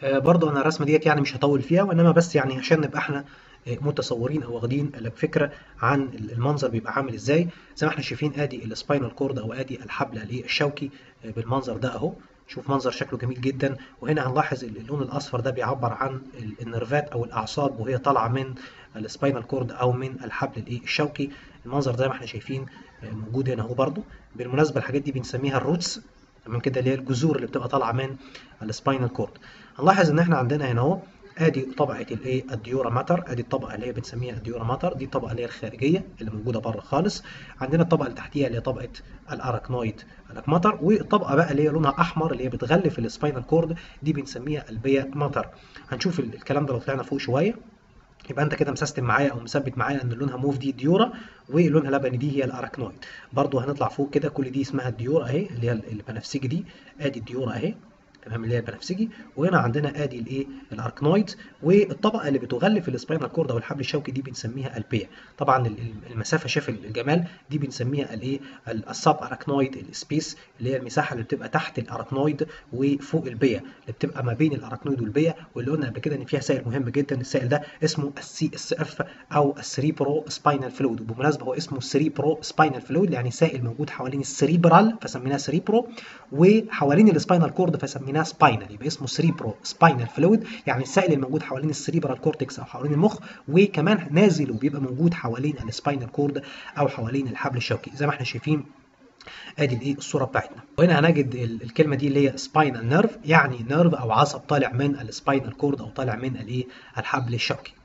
آه، برضو انا الرسمه ديت يعني مش هطول فيها وانما بس يعني عشان نبقى احنا آه، متصورين او واخدين فكره عن المنظر بيبقى عامل ازاي زي ما احنا شايفين ادي السباينال كورد او ادي الحبل الايه الشوكي آه، بالمنظر ده اهو شوف منظر شكله جميل جدا وهنا هنلاحظ اللون الاصفر ده بيعبر عن ال- النرفات او الاعصاب وهي طالعه من السباينال كورد او من الحبل الايه الشوكي المنظر زي ما احنا شايفين آه، موجود هنا اهو برضو بالمناسبه الحاجات دي بنسميها الروتس تمام كده اللي هي الجذور اللي بتبقى طالعه من السباينال كورد هنلاحظ ان احنا عندنا هنا اهو ادي طبقه الايه الديورا ماتر ادي الطبقه اللي هي بنسميها الديورا ماتر دي الطبقه اللي هي الخارجيه اللي موجوده بره خالص عندنا الطبقه اللي تحتيها اللي هي طبقه الاراكنويد الاكماتر والطبقه بقى اللي هي لونها احمر اللي هي بتغلف السباينال كورد دي بنسميها البيا ماتر هنشوف ال- الكلام ده لو طلعنا فوق شويه يبقى انت كده مسستم معايا او مثبت معايا ان لونها موف دي الديورا ولونها لبني دي هي الاراكنويد برضو هنطلع فوق كده كل دي اسمها الديورا اهي اللي هي البنفسجي دي ادي الديورا اهي تمام اللي هي البنفسجي وهنا عندنا ادي الايه الاركنويد والطبقه اللي بتغلف السباينال كورد او الحبل الشوكي دي بنسميها البيا طبعا ال- ال- المسافه شاف الجمال دي بنسميها الايه ال- السب اراكنويد السبيس اللي هي المساحه اللي بتبقى تحت الاراكنويد وفوق البيا اللي بتبقى ما بين الاراكنويد والبيا واللي قلنا قبل كده ان فيها سائل مهم جدا السائل ده اسمه السي اس اف او السريبرو سباينال فلويد وبالمناسبه هو اسمه السريبرو سباينال فلويد يعني سائل موجود حوالين السريبرال فسميناه سريبرو وحوالين السباينال كورد فسميناه سباينال يبقى اسمه سريبرو سباينال فلويد يعني السائل الموجود حوالين السريبرال كورتكس او حوالين المخ وكمان نازل وبيبقى موجود حوالين السباينال كورد او حوالين الحبل الشوكي زي ما احنا شايفين ادي الايه الصوره بتاعتنا وهنا هنجد ال- الكلمه دي اللي هي سباينال نيرف يعني نيرف او عصب طالع من السباينال كورد او طالع من الايه الحبل الشوكي